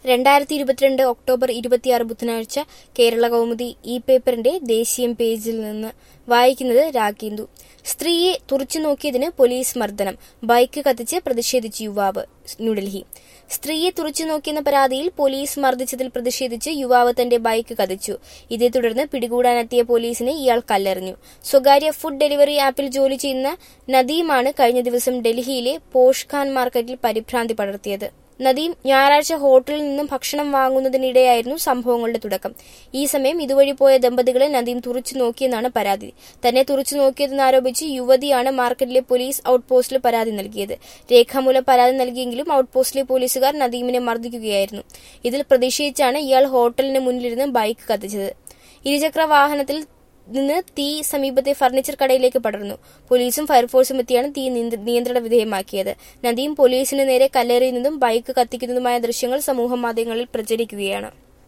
രണ്ടായിരത്തി ഇരുപത്തിരണ്ട് ഒക്ടോബർ ഇരുപത്തിയാറ് ബുധനാഴ്ച കേരള കൗമുദി ഇ പേപ്പറിന്റെ ദേശീയം പേജിൽ നിന്ന് വായിക്കുന്നത് രാഗേന്ദു സ്ത്രീയെ തുറച്ചു നോക്കിയതിന് പോലീസ് മർദ്ദനം ബൈക്ക് കത്തിച്ച് പ്രതിഷേധിച്ച് യുവാവ് ന്യൂഡൽഹി സ്ത്രീയെ തുറച്ചു നോക്കിയെന്ന പരാതിയിൽ പോലീസ് മർദ്ദിച്ചതിൽ പ്രതിഷേധിച്ച് യുവാവ് തന്റെ ബൈക്ക് കത്തിച്ചു ഇതേ തുടർന്ന് പിടികൂടാനെത്തിയ പോലീസിനെ ഇയാൾ കല്ലെറിഞ്ഞു സ്വകാര്യ ഫുഡ് ഡെലിവറി ആപ്പിൽ ജോലി ചെയ്യുന്ന നദീമാണ് കഴിഞ്ഞ ദിവസം ഡൽഹിയിലെ പോഷ് ഖാൻ മാർക്കറ്റിൽ പരിഭ്രാന്തി പടർത്തിയത് നദീം ഞായറാഴ്ച ഹോട്ടലിൽ നിന്നും ഭക്ഷണം വാങ്ങുന്നതിനിടെയായിരുന്നു സംഭവങ്ങളുടെ തുടക്കം ഈ സമയം ഇതുവഴി പോയ ദമ്പതികളെ നദീം തുറച്ചു നോക്കിയെന്നാണ് പരാതി തന്നെ തുറച്ചു നോക്കിയതെന്നാരോപിച്ച് യുവതിയാണ് മാർക്കറ്റിലെ പോലീസ് ഔട്ട് പോസ്റ്റിൽ പരാതി നൽകിയത് രേഖാമൂലം പരാതി നൽകിയെങ്കിലും ഔട്ട് പോസ്റ്റിലെ പോലീസുകാർ നദീമിനെ മർദ്ദിക്കുകയായിരുന്നു ഇതിൽ പ്രതിഷേധിച്ചാണ് ഇയാൾ ഹോട്ടലിന് മുന്നിലിരുന്ന് ബൈക്ക് കത്തിച്ചത് ഇരുചക്ര വാഹനത്തിൽ നിന്ന് തീ സമീപത്തെ ഫർണിച്ചർ കടയിലേക്ക് പടർന്നു പോലീസും ഫയർഫോഴ്സും എത്തിയാണ് തീ നിയന്ത്രണ വിധേയമാക്കിയത് നദിയും പോലീസിന് നേരെ കല്ലേറിയുന്നതും ബൈക്ക് കത്തിക്കുന്നതുമായ ദൃശ്യങ്ങൾ സമൂഹ മാധ്യമങ്ങളിൽ പ്രചരിക്കുകയാണ്